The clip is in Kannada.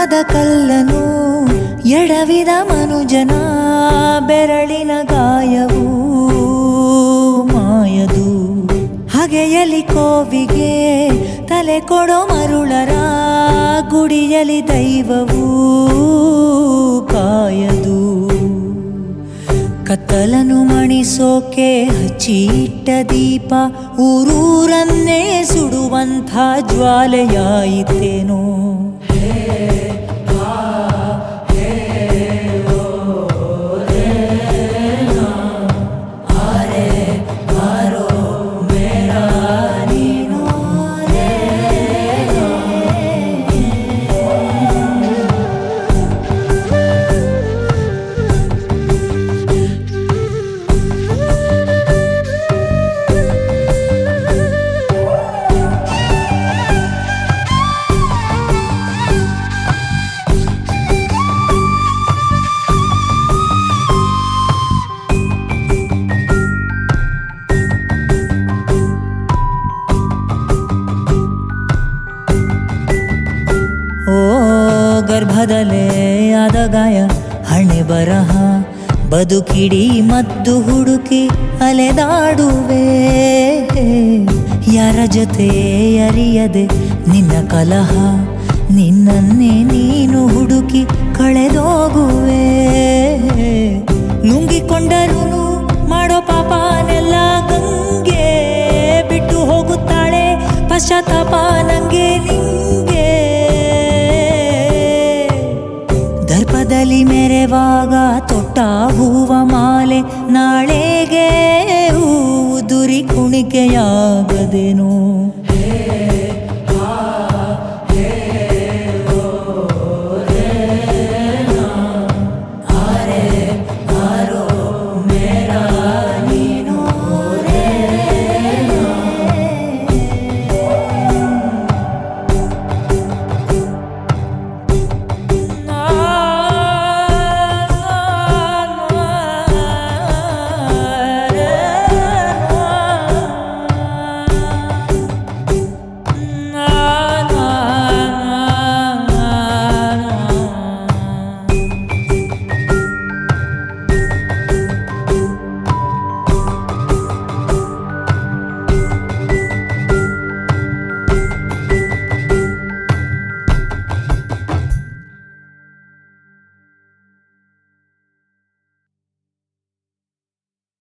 ಮನದ ಕಲ್ಲನು ಎಡವಿದ ಮನುಜನ ಬೆರಳಿನ ಗಾಯವು ಮಾಯದು ಹಗೆಯಲಿ ಕೋವಿಗೆ ತಲೆ ಕೊಡೋ ಮರುಳರ ಗುಡಿಯಲಿ ದೈವವು ಕಾಯದು ಕತ್ತಲನು ಮಣಿಸೋಕೆ ಹಚ್ಚಿಟ್ಟ ದೀಪ ಊರೂರನ್ನೇ ಸುಡುವಂಥ ಜ್ವಾಲೆಯಾಯಿತೇನೋ ಓ ಗರ್ಭದಲ್ಲೇ ಆದ ಗಾಯ ಹಣೆ ಬರಹ ಬದುಕಿಡಿ ಮದ್ದು ಹುಡುಕಿ ಅಲೆದಾಡುವೆ ಯಾರ ಜೊತೆ ಅರಿಯದೆ ನಿನ್ನ ಕಲಹ ನಿನ್ನನ್ನೇ ನೀನು ಹುಡುಕಿ ಕಳೆದೋಗುವೆ ನುಂಗಿಕೊಂಡರೂ ಮಾಡೋ ಪಾಪನೆಲ್ಲ ಗಂಗೆ ಬಿಟ್ಟು ಹೋಗುತ್ತಾಳೆ ಪಶ್ಚಾತ್ತಾಪ ನಂಗೆ ನಿಂಗೆ ದರ್ಪದಲ್ಲಿ ಮೆರೆವಾಗ ತೊಟ್ಟ ಹೂವ ಮಾಲೆ ನಾಳೆಗೆ ಹೂವು ದುರಿ ಕುಣಿಕೆಯಾಗದೇನು